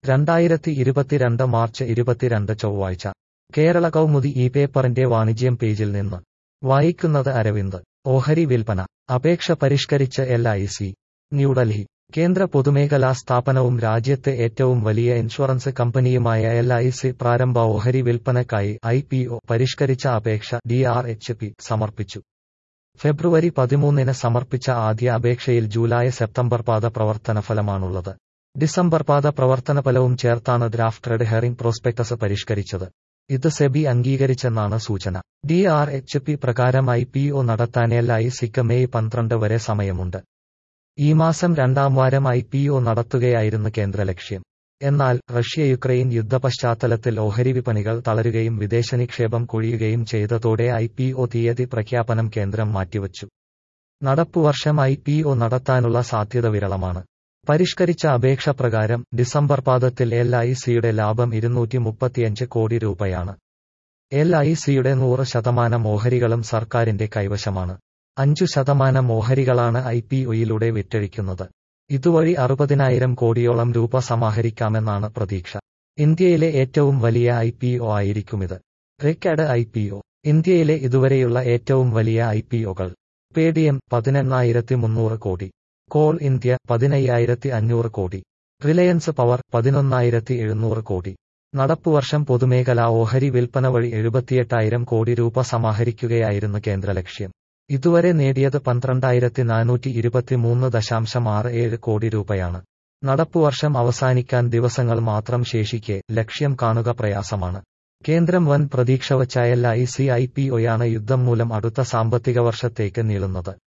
രണ്ടായിരത്തി ഇരുപത്തിരണ്ട് മാർച്ച് ഇരുപത്തിരണ്ട് ചൊവ്വാഴ്ച കേരള കൗമുദി ഈ പേപ്പറിന്റെ വാണിജ്യം പേജിൽ നിന്ന് വായിക്കുന്നത് അരവിന്ദ് ഓഹരി വിൽപ്പന അപേക്ഷ പരിഷ്കരിച്ച് എൽ ഐ സി ന്യൂഡൽഹി കേന്ദ്ര പൊതുമേഖലാ സ്ഥാപനവും രാജ്യത്തെ ഏറ്റവും വലിയ ഇൻഷുറൻസ് കമ്പനിയുമായ എൽ ഐ സി പ്രാരംഭ ഓഹരി വിൽപ്പനയ്ക്കായി ഐ പി ഒ പരിഷ്കരിച്ച അപേക്ഷ ഡി ആർ എച്ച് പി സമർപ്പിച്ചു ഫെബ്രുവരി പതിമൂന്നിന് സമർപ്പിച്ച ആദ്യ അപേക്ഷയിൽ ജൂലൈ സെപ്റ്റംബർ പാത പ്രവർത്തന ഫലമാണുള്ളത് ഡിസംബർ പാത പ്രവർത്തനഫലവും ചേർത്താണ് ഡ്രാഫ്റ്റഡ് ഹെറിംഗ് പ്രോസ്പെക്ടസ് പരിഷ്കരിച്ചത് ഇത് സെബി അംഗീകരിച്ചെന്നാണ് സൂചന ഡി ആർ എച്ച് പി പ്രകാരം ഐ പി ഒ നടത്താൻ എൽ ഐ സിക്ക് മെയ് പന്ത്രണ്ട് വരെ സമയമുണ്ട് ഈ മാസം രണ്ടാം വാരം ഐ പി ഒ നടത്തുകയായിരുന്നു കേന്ദ്ര ലക്ഷ്യം എന്നാൽ റഷ്യ യുക്രൈൻ യുദ്ധപശ്ചാത്തലത്തിൽ ഓഹരി വിപണികൾ തളരുകയും വിദേശ നിക്ഷേപം കൊഴിയുകയും ചെയ്തതോടെ ഐ പി ഒ തീയതി പ്രഖ്യാപനം കേന്ദ്രം മാറ്റിവച്ചു നടപ്പുവർഷം ഐ പി ഒ നടത്താനുള്ള സാധ്യത വിരളമാണ് പരിഷ്കരിച്ച അപേക്ഷ പ്രകാരം ഡിസംബർ പാദത്തിൽ എൽ ഐ സിയുടെ ലാഭം ഇരുന്നൂറ്റി മുപ്പത്തിയഞ്ച് കോടി രൂപയാണ് എൽ ഐ സിയുടെ നൂറ് ശതമാനം ഓഹരികളും സർക്കാരിന്റെ കൈവശമാണ് അഞ്ചു ശതമാനം ഓഹരികളാണ് ഐ പി ഒയിലൂടെ വിറ്റഴിക്കുന്നത് ഇതുവഴി അറുപതിനായിരം കോടിയോളം രൂപ സമാഹരിക്കാമെന്നാണ് പ്രതീക്ഷ ഇന്ത്യയിലെ ഏറ്റവും വലിയ ഐ പി ഒ ആയിരിക്കുമിത് റെക്കാർഡ് ഐ പി ഒ ഇന്ത്യയിലെ ഇതുവരെയുള്ള ഏറ്റവും വലിയ ഐ പി ഒകൾ പേടിഎം പതിനെണ്ണായിരത്തി മുന്നൂറ് കോടി കോൾ ഇന്ത്യ പതിനയ്യായിരത്തി അഞ്ഞൂറ് കോടി റിലയൻസ് പവർ പതിനൊന്നായിരത്തി എഴുന്നൂറ് കോടി നടപ്പുവർഷം പൊതുമേഖലാ ഓഹരി വിൽപ്പന വഴി എഴുപത്തിയെട്ടായിരം കോടി രൂപ സമാഹരിക്കുകയായിരുന്നു കേന്ദ്ര ലക്ഷ്യം ഇതുവരെ നേടിയത് പന്ത്രണ്ടായിരത്തി നാനൂറ്റി ഇരുപത്തിമൂന്ന് ദശാംശം ആറ് ഏഴ് കോടി രൂപയാണ് നടപ്പുവർഷം അവസാനിക്കാൻ ദിവസങ്ങൾ മാത്രം ശേഷിക്കെ ലക്ഷ്യം കാണുക പ്രയാസമാണ് കേന്ദ്രം വൻ പ്രതീക്ഷ വച്ച L I C I P ഒയാണ് യുദ്ധം മൂലം അടുത്ത സാമ്പത്തിക വർഷത്തേക്ക് നീളുന്നത്